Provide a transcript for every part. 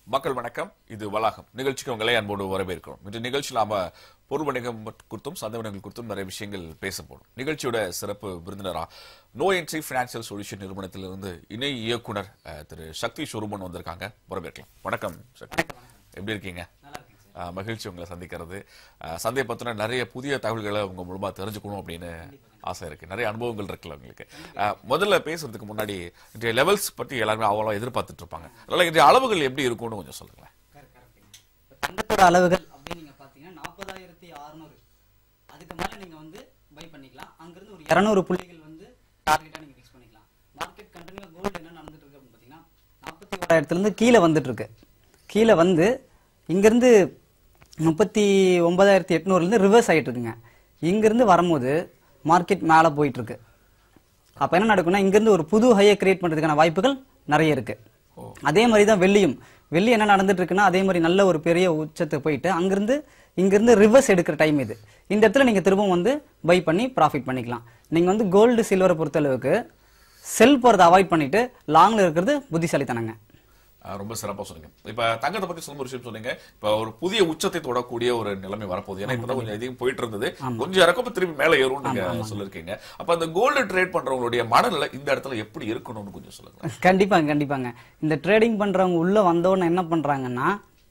மக்கள் வணக்கம் இது வளாகம் நிகழ்ச்சிக்கு உங்களை அன்போடு வரவேற்கிறோம் இன்று நிகழ்ச்சியில் நாம பொருள் வணிகம் குறித்தும் சந்தை வணிகங்கள் குறித்தும் நிறைய விஷயங்கள் பேச போறோம் நிகழ்ச்சியோட சிறப்பு விருந்தினரா நோ என்ட்ரி பினான்சியல் சொல்யூஷன் நிறுவனத்திலிருந்து இணை இயக்குனர் அஹ், திரு சக்தி சொருமன் வந்திருக்காங்க வரவேற்கலாம் வணக்கம் சக்தி எப்படி இருக்கீங்க அஹ், மகிழ்ச்சி உங்களை சந்திக்கிறது அஹ், சந்தை பத்தின நிறைய புதிய தகவல்களை உங்க மூலமா தெரிஞ்சுக்கணும் அப்படின்னு ஆசை இருக்கு நிறைய அனுபவங்கள் இருக்குல்ல உங்களுக்கு அஹ், முதல்ல பேசுறதுக்கு முன்னாடி இன்றைய லெவல்ஸ் பத்தி எல்லாருமே அவ்வளோ எதிர்பார்த்துட்டு இருப்பாங்க அதனால இன்றைய அளவுகள் எப்படி இருக்கும்னு கொஞ்சம் சொல்லுங்களேன் தங்கத்தோட அளவுகள் அப்படின்னு நீங்க பாத்தீங்கன்னா நாற்பதாயிரத்தி அறுநூறு அதுக்கு மேல நீங்க வந்து பை பண்ணிக்கலாம் அங்கிருந்து ஒரு இரநூறு புள்ளிகள் வந்து டார்கெட்டா நீங்க ஃபிக்ஸ் பண்ணிக்கலாம் மார்க்கெட் கண்டினியூ கோல்டு என்ன நடந்துட்டு இருக்கு அப்படின்னு பாத்தீங்கன்னா நாற்பத்தி ஓராயிரத்துல இருந்து கீழே வந்துட்டு இருக்கு கீழே வந்து இங்கிருந்து முப்பத்தி ஒன்பதாயிரத்தி எட்நூறுலேருந்து ரிவர்ஸ் ஆயிட்டு இருக்குங்க இங்கிருந்து வரும்போது மார்க்கெட் மேலே போயிட்டு இருக்கு அப்ப என்ன நடக்கும்னா இங்கிருந்து ஒரு புது ஹையை கிரியேட் பண்றதுக்கான வாய்ப்புகள் நிறைய இருக்கு அதே மாதிரி தான் வெள்ளியும் வெள்ளி என்ன நடந்துட்டு இருக்குன்னா அதே மாதிரி நல்ல ஒரு பெரிய உச்சத்தை போயிட்டு அங்கிருந்து இங்கிருந்து ரிவர்ஸ் எடுக்கிற டைம் இது இந்த இடத்துல நீங்க திரும்பவும் வந்து பை பண்ணி ப்ராஃபிட் பண்ணிக்கலாம் நீங்க வந்து கோல்டு சில்வரை பொறுத்தளவுக்கு செல் போறதை அவாய்ட் பண்ணிட்டு லாங்ல இருக்கிறது புத்திசாலித்தனங்க அஹ், ரொம்ப சிறப்பா சொன்னீங்க இப்ப தங்கத்தை பத்தி சொல்லும் ஒரு விஷயம் சொன்னீங்க இப்ப ஒரு புதிய உச்சத்தை தொடக்கூடிய ஒரு நிலைமை வரப்போகுது ஏன்னா இப்பதான் கொஞ்சம் அதிகம் போயிட்டு இருந்தது கொஞ்சம் இறக்கம் திரும்பி மேல ஏறும் நீங்க சொல்லிருக்கீங்க அப்ப அந்த கோல்டு ட்ரேட் பண்றவங்களுடைய மனநிலை இந்த இடத்துல எப்படி இருக்கணும்னு கொஞ்சம் சொல்லுங்க கண்டிப்பாங்க கண்டிப்பாங்க இந்த ட்ரேடிங் பண்றவங்க உள்ள வந்தோன்னு என்ன பண்றாங்கன்னா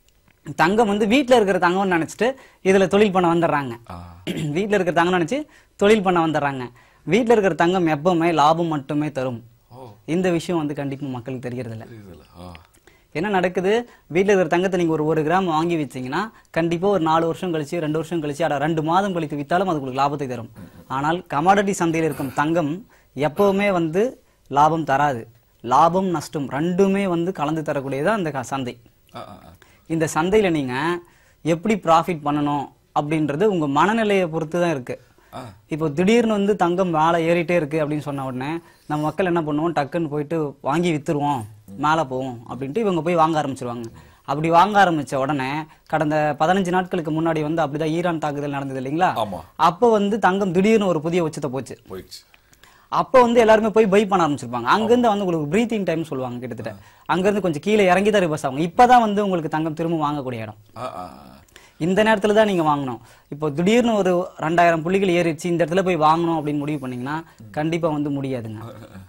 தங்கம் வந்து வீட்ல இருக்கிற தங்கம்னு நினைச்சிட்டு இதுல தொழில் பண்ண வந்துடுறாங்க வீட்ல இருக்கிற தங்கம் நினைச்சு தொழில் பண்ண வந்துடுறாங்க வீட்ல இருக்கிற தங்கம் எப்பவுமே லாபம் மட்டுமே தரும் ஓ இந்த விஷயம் வந்து கண்டிப்பா மக்களுக்கு தெரியறது இல்ல தெரியுதுல்ல ஆ. என்ன நடக்குது வீட்ல இருக்கிற தங்கத்தை நீங்க ஒரு ஒரு கிராம் வாங்கி வச்சீங்கன்னா கண்டிப்பா ஒரு நாலு வருஷம் கழிச்சு ரெண்டு வருஷம் கழிச்சு அட ரெண்டு மாதம் கழித்து வித்தாலும் அது உங்களுக்கு லாபத்தை தரும் ஆனால் கமாடிட்டி சந்தையில் இருக்கும் தங்கம் எப்பவுமே வந்து லாபம் தராது லாபம் நஷ்டம் ரெண்டுமே வந்து கலந்து தரக்கூடியதான் அந்த க- சந்தை ஆ, ஆ, ஆ. இந்த சந்தையில நீங்க எப்படி ப்ராஃபிட் பண்ணணும் அப்படின்றது உங்க மனநிலையை பொறுத்து தான் இருக்கு ஆ. இப்போ திடீர்னு வந்து தங்கம் மேலே ஏறிட்டே இருக்கு அப்படின்னு சொன்ன உடனே நம்ம மக்கள் என்ன பண்ணுவோம் டக்குன்னு போயிட்டு வாங்கி வித்துருவோம் மேலே போவோம் அப்படின்ட்டு இவங்க போய் வாங்க ஆரம்பிச்சிருவாங்க அப்படி வாங்க ஆரம்பிச்ச உடனே கடந்த பதினஞ்சு நாட்களுக்கு முன்னாடி வந்து அப்படிதான் ஈரான் தாக்குதல் நடந்தது இல்லைங்களா ஆமா அப்போ வந்து தங்கம் திடீர்னு ஒரு புதிய உச்சத்தை போச்சு போயிடுச்சு அப்போ வந்து எல்லாருமே போய் பை பண்ண ஆரம்பிச்சிருப்பாங்க அங்கிருந்து வந்து உங்களுக்கு பிரீத்திங் டைம் சொல்லுவாங்க கிட்டத்தட்ட அங்கிருந்து கொஞ்சம் கீழே இறங்கி தான் ரிவர்ஸ் ஆகும் இப்பதான் வந்து உங்களுக்கு தங்கம் திரும்ப வாங்கக்கூடிய இடம் ஆ, ஆ, ஆ. இந்த நேரத்துல தான் நீங்க வாங்கணும் இப்போ திடீர்னு ஒரு ரெண்டாயிரம் புள்ளிகள் ஏறிடுச்சு இந்த இடத்துல போய் வாங்கணும் அப்படின்னு முடிவு பண்ணீங்கன்னா கண்டிப்பா வந்து முடியாதுங்க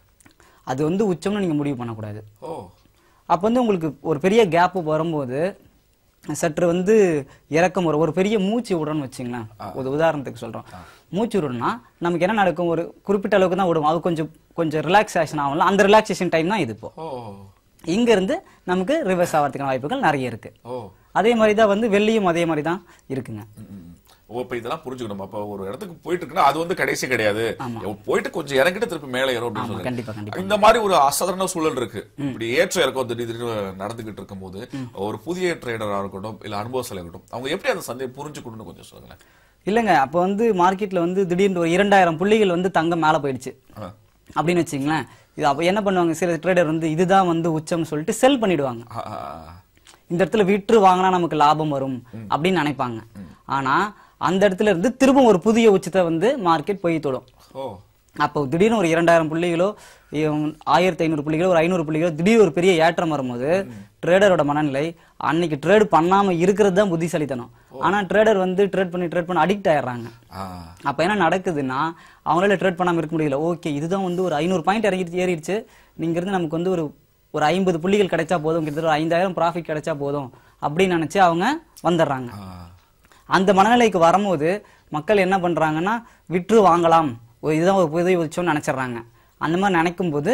அது வந்து உச்சம்னு நீங்க முடிவு பண்ணக்கூடாது ஓ அப்போ வந்து உங்களுக்கு ஒரு பெரிய கேப் வரும்போது சற்று வந்து இறக்கம் வரும் ஒரு பெரிய மூச்சு விடுறோம்னு வச்சுங்களேன் ஒரு உதாரணத்துக்கு சொல்றோம் மூச்சு விடணும்னா நமக்கு என்ன நடக்கும் ஒரு குறிப்பிட்ட அளவுக்கு தான் விடும் அது கொஞ்சம் கொஞ்சம் ரிலாக்ஸேஷன் ஆகும்ல அந்த ரிலாக்ஸேஷன் டைம் தான் இது இப்போ ஓ இங்க இருந்து நமக்கு ரிவர்ஸ் ஆகிறதுக்கான வாய்ப்புகள் நிறைய இருக்கு ஓ அதே மாதிரி தான் வந்து வெள்ளியும் அதே மாதிரி தான் இருக்குங்க ம், ம். ஓ இப்ப இதெல்லாம் புரிஞ்சுக்கணும் அப்ப ஒரு இடத்துக்கு போயிட்டு இருக்குன்னா அது வந்து கடைசி கிடையாது போயிட்டு கொஞ்சம் இறங்கிட்டு திருப்பி மேல ஏறும் அப்படின்னு சொல்லுங்க கண்டிப்பா கண்டிப்பா இந்த மாதிரி ஒரு அசாதாரண சூழல் இருக்கு இப்படி ஏற்ற இறக்கம் திடீர் திடீர்னு நடந்துகிட்டு இருக்கும்போது ஒரு புதிய ட்ரேடரா இருக்கட்டும் இல்ல அனுபவசாலியா இருக்கட்டும் அவங்க எப்படி அந்த சந்தையை புரிஞ்சுக்கணும்னு கொஞ்சம் சொல்லுங்களேன் இல்லைங்க அப்போ வந்து மார்க்கெட்ல வந்து திடீர்னு ஒரு இரண்டாயிரம் புள்ளிகள் வந்து தங்கம் மேல போயிடுச்சு ஆ. அப்படின்னு வச்சுங்களேன் இது அப்போ என்ன பண்ணுவாங்க சில ட்ரேடர் வந்து இதுதான் வந்து உச்சம்னு சொல்லிட்டு செல் பண்ணிடுவாங்க ஆ, ஆ, ஆ. இந்த இடத்துல விற்று வாங்கினா நமக்கு லாபம் வரும் அப்படின்னு நினைப்பாங்க ஆனா அந்த இடத்துல இருந்து திரும்ப ஒரு புதிய உச்சத்தை வந்து மார்க்கெட் போய் தொடும் ஓ அப்போ திடீர்னு ஒரு இரண்டாயிரம் புள்ளிகளோ இவன் ஆயிரத்தி ஐநூறு புள்ளிகளோ ஒரு ஐநூறு புள்ளிகளோ திடீர் ஒரு பெரிய ஏற்றம் வரும்போது ட்ரேடரோட மனநிலை அன்னைக்கு ட்ரேட் பண்ணாம இருக்கிறது தான் புத்திசாலித்தனம் ஆனா ட்ரேடர் வந்து ட்ரேட் பண்ணி ட்ரேட் பண்ணி அடிக்ட் ஆயிடுறாங்க ஆ. அப்ப என்ன நடக்குதுன்னா அவங்களால ட்ரேட் பண்ணாம இருக்க முடியல ஓகே இதுதான் வந்து ஒரு ஐநூறு பாயிண்ட் இறங்கிட்டு ஏறிடுச்சு நீங்க இருந்து நமக்கு வந்து ஒரு ஒரு ஐம்பது புள்ளிகள் கிடைச்சா போதும் கிட்டத்தட்ட ஒரு ஐந்தாயிரம் ப்ராஃபிட் கிடைச்சா போதும் அப்படின்னு நினைச்சு அவங்க வந்துடுறாங்க ஆ. அந்த மனநிலைக்கு வரும்போது மக்கள் என்ன பண்றாங்கன்னா விற்று வாங்கலாம் ஒரு இதுதான் ஒரு புதிய உச்சம்னு நினைச்சிடுறாங்க அந்த மாதிரி நினைக்கும் போது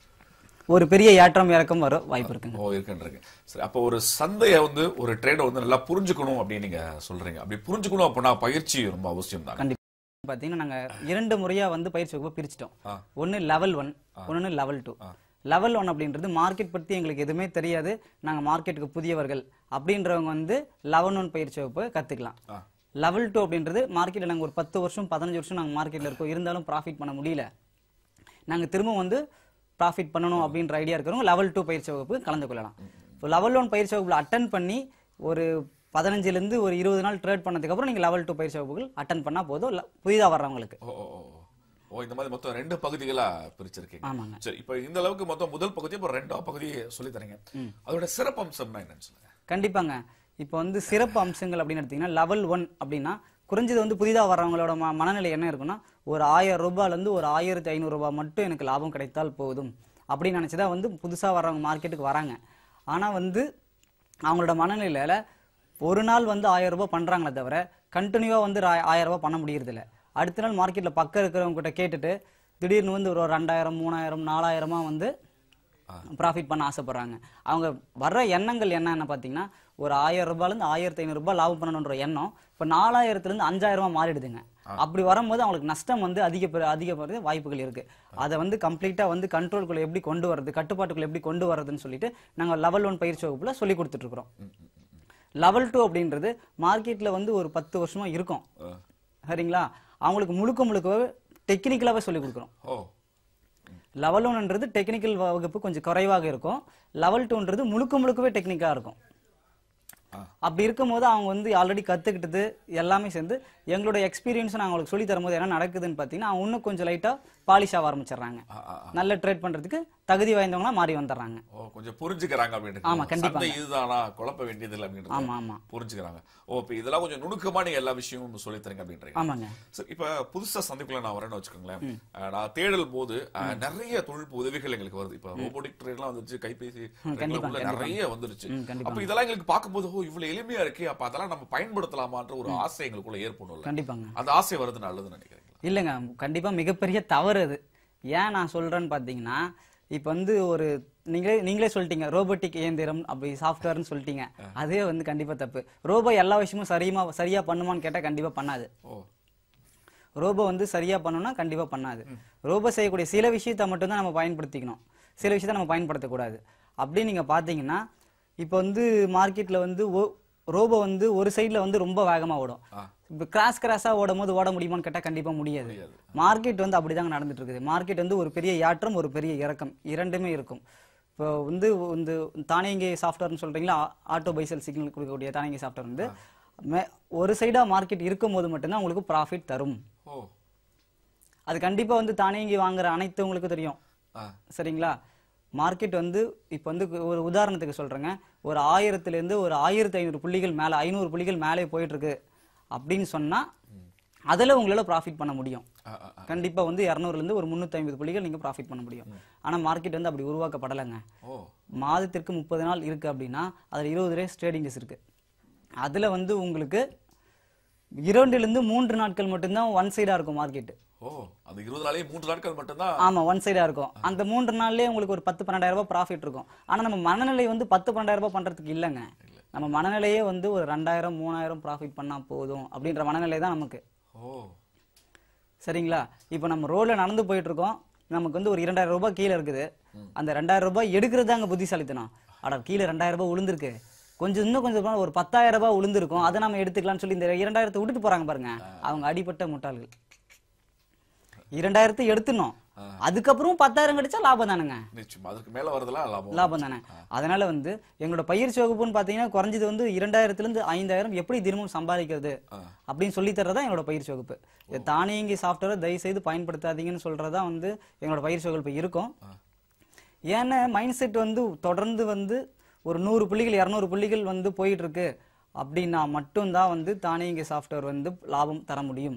ஒரு பெரிய ஏற்றம் இறக்கம் வர வாய்ப்பு இருக்குங்க ஓ இருக்குன்றீங்க சரி அப்போ ஒரு சந்தையை வந்து ஒரு ட்ரேடர் வந்து நல்லா புரிஞ்சுக்கணும் அப்படின்னு நீங்க சொல்றீங்க அப்படி புரிஞ்சுக்கணும் அப்படின்னா பயிற்சி ரொம்ப அவசியம் தான் கண்டிப்பா பாத்தீங்கன்னா நாங்க இரண்டு முறையா வந்து பயிற்சி வகுப்பு பிரிச்சிட்டோம் ஆ. ஒன்னு லெவல் ஒன் ஒன்னு லெவல் டூ லெவல் ஒன் அப்படின்றது மார்க்கெட் பத்தி எங்களுக்கு எதுவுமே தெரியாது நாங்க மார்க்கெட்டுக்கு புதியவர்கள் அப்படின்றவங்க வந்து லெவல் ஒன் பயிற்சி வகுப்பு கத்துக்கலாம் ஆ. லெவல் டூ அப்படின்றது மார்க்கெட்ல நாங்க ஒரு பத்து வருஷம் பதினஞ்சு வருஷம் நாங்க மார்க்கெட்ல இருக்கோம் இருந்தாலும் ப்ராஃபிட் பண்ண முடியல நாங்க திரும்ப வந்து ப்ராஃபிட் பண்ணணும் அப்படின்ற ஐடியா இருக்கிறவங்க லெவல் டூ பயிற்சி வகுப்பு கலந்து கொள்ளலாம் இப்போ லெவல் ஒன் பயிற்சி வகுப்புல அட்டன் பண்ணி ஒரு பதினஞ்சுல இருந்து ஒரு இருபது நாள் ட்ரேட் பண்ணதுக்கு அப்புறம் நீங்க லெவல் டூ பயிற்சி வகுப்புகள் அட்டன் பண்ணா போதும் ல- புதிதா வர்றவங்களுக்கு ஓ ஓ, ஓ. ஓ இந்த மாதிரி மொத்தம் ரெண்டு பகுதிகளா பிரிச்சிருக்கீங்க ஆமாங்க சரி இப்போ இந்த அளவுக்கு மொத்தம் முதல் பகுதி இப்போ ரெண்டாவது பகுதியை சொல்லி தரீங்க அதோட சிறப்பம்சம்னா என்னன்னு சொல்லுங்க கண்டிப்பாங்க இப்போ வந்து சிறப்பு அம்சங்கள் அப்படின்னு எடுத்தீங்கன்னா லெவல் ஒன் அப்படின்னா குறைஞ்சது வந்து புதிதாக வர்றவங்களோட ம மனநிலை என்ன இருக்குன்னா ஒரு ஆயிரம் ரூபாயிலேருந்து ஒரு ஆயிரத்தி ஐநூறு ரூபாய் மட்டும் எனக்கு லாபம் கிடைத்தால் போதும் அப்படின்னு நினச்சி தான் வந்து புதுசாக வர்றவங்க மார்க்கெட்டுக்கு வராங்க ஆனால் வந்து அவங்களோட மனநிலையில ஒரு நாள் வந்து ஆயிரம் ரூபாய் பண்ணுறாங்களே தவிர கண்டினியூவாக வந்து ஒரு ஆய- ஆயிரம் ரூபாய் பண்ண முடியறதில்ல அடுத்த நாள் மார்க்கெட்டில் பக்கம் இருக்கிறவங்க கிட்ட கேட்டுட்டு திடீர்னு வந்து ஒரு ரெண்டாயிரம் மூணாயிரம் நாலாயிரமா வந்து ப்ராஃபிட் பண்ண ஆசைப்படுறாங்க அவங்க வர்ற எண்ணங்கள் என்னன்னு பார்த்தீங்கன்னா ஒரு ஆயிரம் ரூபாயிலேருந்து ஆயிரத்தி ஐநூறு ரூபாய் லாபம் பண்ணணுன்ற எண்ணம் இப்போ நாலாயிரத்துலேருந்து அஞ்சாயிரம் ரூபாய் மாறிடுதுங்க அப்படி வரும்போது அவங்களுக்கு நஷ்டம் வந்து அதிக அதிகப்படுறது வாய்ப்புகள் இருக்கு அதை வந்து கம்ப்ளீட்டா வந்து கண்ட்ரோல்குள்ள எப்படி கொண்டு வரது கட்டுப்பாட்டுக்குள்ள எப்படி கொண்டு வரதுன்னு சொல்லிட்டு நாங்க லெவல் ஒன் பயிற்சி வகுப்புல சொல்லி கொடுத்துட்டு இருக்கிறோம் லெவல் டூ அப்படின்றது மார்க்கெட்ல வந்து ஒரு பத்து வருஷமா இருக்கும் சரிங்களா அவங்களுக்கு முழுக்க முழுக்க டெக்னிக்கலாவே சொல்லி கொடுக்குறோம் ஓ லெவல் ஒன்ன்றது டெக்னிக்கல் வகுப்பு கொஞ்சம் குறைவாக இருக்கும் லெவல் டூன்றது முழுக்க முழுக்கவே டெக்னிக்கா இருக்கும் ஆ. அப்படி இருக்கும்போது அவங்க வந்து ஆல்ரெடி கத்துக்கிட்டது எல்லாமே சேர்ந்து எங்களோட எக்ஸ்பீரியன்ஸ் நான் அவங்களுக்கு சொல்லி தரும்போது என்ன நடக்குதுன்னு பார்த்தீங்கன்னா அவங்க இன்னும் கொஞ்சம் லைட்டா பாலிஷ் ஆக ஆரம்பிச்சிடுறாங்க ஆ, ஆ, ஆ. நல்ல ட்ரேட் பண்றதுக்கு தகுதி வாய்ந்தவங்களா மாறி வந்துடுறாங்க ஓ கொஞ்சம் புரிஞ்சுக்கிறாங்க அப்படின்றது ஆமா, கண்டிப்பாங்க. சந்தை இதுதானா குழப்ப வேண்டியதில்லை அப்படின்றது ஆமா ஆமா புரிஞ்சுக்கிறாங்க ஓ இப்போ இதெல்லாம் கொஞ்சம் நுணுக்கமா நீங்க எல்லா விஷயமும் சொல்லி தரீங்க அப்படின்றீங்க ஆமாங்க சரி இப்ப புதுசா சந்தைக்குள்ள நான் வரேன்னு வச்சுக்கோங்களேன் அஹ், நான் தேடல் போது அஹ், நிறைய தொழில்நுட்ப உதவிகள் எங்களுக்கு வருது இப்ப ரோபோட்டிக் ட்ரேட்லாம் வந்துருச்சு கைபேசி கண்டிப்பா, உள்ள நிறைய வந்துருச்சு ம், கண்டிப்பா. அப்ப இதெல்லாம் எங்களுக்கு பார்க்கும்போது ஓ இவ்வளவு எளிமையா இருக்கே அப்ப அதெல்லாம் நம்ம பயன்படுத்தலாமான்ற ஒரு ஆசை எங்களுக்குள்ள ஏற்படும்ல கண்டிப்பாங்க அந்த ஆசை வருது நல்லதுன்னு நினைக்கிறீங்களா இல்லைங்க கண்டிப்பா மிகப்பெரிய தவறு அது ஏன் நான் சொல்றேன்னு பார்த்தீங்கன்னா இப்போ வந்து ஒரு நீங்களே நீங்களே சொல்லிட்டீங்க ரோபோட்டிக் இயந்திரம் அப்படி சாஃப்ட்வேர்னு சொல்லிட்டீங்க அதே வந்து கண்டிப்பா தப்பு ரோபோ எல்லா விஷயமும் சரியுமா சரியா பண்ணுமான்னு கேட்டா கண்டிப்பா பண்ணாது ஓ ரோபோ வந்து சரியா பண்ணணும்னா கண்டிப்பா பண்ணாது ரோபோ செய்யக்கூடிய சில விஷயத்தை மட்டும்தான் நம்ம பயன்படுத்திக்கணும் சில விஷயத்தை நம்ம பயன்படுத்தக்கூடாது அப்படி நீங்க பாத்தீங்கன்னா இப்போ வந்து மார்க்கெட்ல வந்து ஓ- ரோபோ வந்து ஒரு சைடுல வந்து ரொம்ப வேகமா ஓடும் ஆ. இப்போ கிராஸ் கிராஸா ஓடும் போது ஓட முடியுமான்னு கேட்டா கண்டிப்பா முடியாது முடியாது. மார்க்கெட் வந்து அப்படிதாங்க நடந்துட்டு இருக்குது மார்க்கெட் வந்து ஒரு பெரிய ஏற்றம் ஒரு பெரிய இறக்கம் இரண்டுமே இருக்கும் இப்போ வந்து இந்த தானியங்கி சாஃப்ட்வேர்னு சொல்றீங்களா ஆட்டோ பைசல் சிக்னல் கொடுக்கக்கூடிய தானியங்கி சாஃப்ட்வேர் வந்து மே- ஒரு சைடா மார்க்கெட் இருக்கும் போது மட்டும்தான் உங்களுக்கு ப்ராஃபிட் தரும் ஓ அது கண்டிப்பா வந்து தானியங்கி வாங்குற அனைத்தவங்களுக்கும் தெரியும் ஆ சரிங்களா மார்க்கெட் வந்து இப்போ வந்து ஒரு உதாரணத்துக்கு சொல்றேங்க ஒரு ஆயிரத்துல இருந்து ஒரு ஆயிரத்தி ஐநூறு புள்ளிகள் மேல ஐநூறு புள்ளிகள் மேலே போயிட்டு இருக்கு அப்படின்னு சொன்னா அதுல உங்களால ப்ராஃபிட் பண்ண முடியும் ஆ, ஆ, ஆ. கண்டிப்பா வந்து 200 இருந்து ஒரு முந்நூற்றி ஐம்பது புள்ளிகள் நீங்க ப்ராஃபிட் பண்ண முடியும் ஆனா மார்க்கெட் வந்து அப்படி உருவாக்கப்படலைங்க ஓ மாதத்திற்கு முப்பது நாள் இருக்கு அப்படின்னா அதுல இருபது டேஸ் ட்ரேடிங் டேஸ் இருக்கு அதுல வந்து உங்களுக்கு இரண்டுல இருந்து மூன்று நாட்கள் மட்டும்தான் ஒன் சைடா இருக்கும் மார்க்கெட் ஓ அந்த இருபது நாளே மூன்று நாட்கள் மட்டும்தான் ஆமா ஒன் சைடா இருக்கும் அந்த மூன்று நாள்லயே உங்களுக்கு ஒரு பத்து பன்னெண்டாயிரம் ரூபாய் ப்ராஃபிட் இருக்கும் ஆனா நம்ம மனநிலை வந்து பத்து பன்னெண்டாயிரம் ரூபாய் பண்றதுக்கு இல்லைங்க நம்ம மனநிலையே வந்து ஒரு ரெண்டாயிரம் மூணாயிரம் ப்ராஃபிட் பண்ணா போதும் அப்படின்ற மனநிலை தான் நமக்கு ஓ சரிங்களா இப்போ நம்ம ரோட்ல நடந்து போயிட்டு இருக்கோம் நமக்கு வந்து ஒரு இரண்டாயிரம் ரூபாய் கீழே இருக்குது அந்த ரெண்டாயிரம் ரூபாய் எடுக்கிறது தாங்க புத்திசாலித்தனம் அட கீழே ரெண்டாயிரம் ரூபாய் விழுந்திருக்கு கொஞ்சம் இன்னும் கொஞ்சம் போனா ஒரு பத்தாயிரம் ரூபாய் விழுந்திருக்கும் அதை நம்ம எடுத்துக்கலாம்னு சொல்லி இந்த இரண்டாயிரத்தை விட்டுட்டு போறாங்க பாருங்க அவங்க அடிப்பட்ட முட்டாள்கள் இரண்டாயிரத்தை எடுத்துனோம் அதுக்கப்புறம் பத்தாயிரம் கிடைச்சா லாபம் தானுங்க நிச்சயமா அதுக்கு மேல வரதெல்லாம் லாபம் லாபம் தானே அதனால வந்து எங்களோட பயிற்சி வகுப்புன்னு பாத்தீங்கன்னா குறைஞ்சது வந்து இரண்டாயிரத்துல இருந்து ஐந்தாயிரம் எப்படி தினமும் சம்பாதிக்கிறது அப்படின்னு சொல்லி தர்றதா எங்களோட பயிற்சி வகுப்பு இது தானியங்கி சாஃப்ட்வேரை தயவு செய்து பயன்படுத்தாதீங்கன்னு சொல்றதா வந்து எங்களோட பயிற்சி வகுப்பு இருக்கும் ஏன்னா மைண்ட் செட் வந்து தொடர்ந்து வந்து ஒரு நூறு புள்ளிகள் இரநூறு புள்ளிகள் வந்து போயிட்டு இருக்கு அப்படின்னா மட்டும்தான் வந்து தானியங்கி சாஃப்ட்வேர் வந்து லாபம் தர முடியும்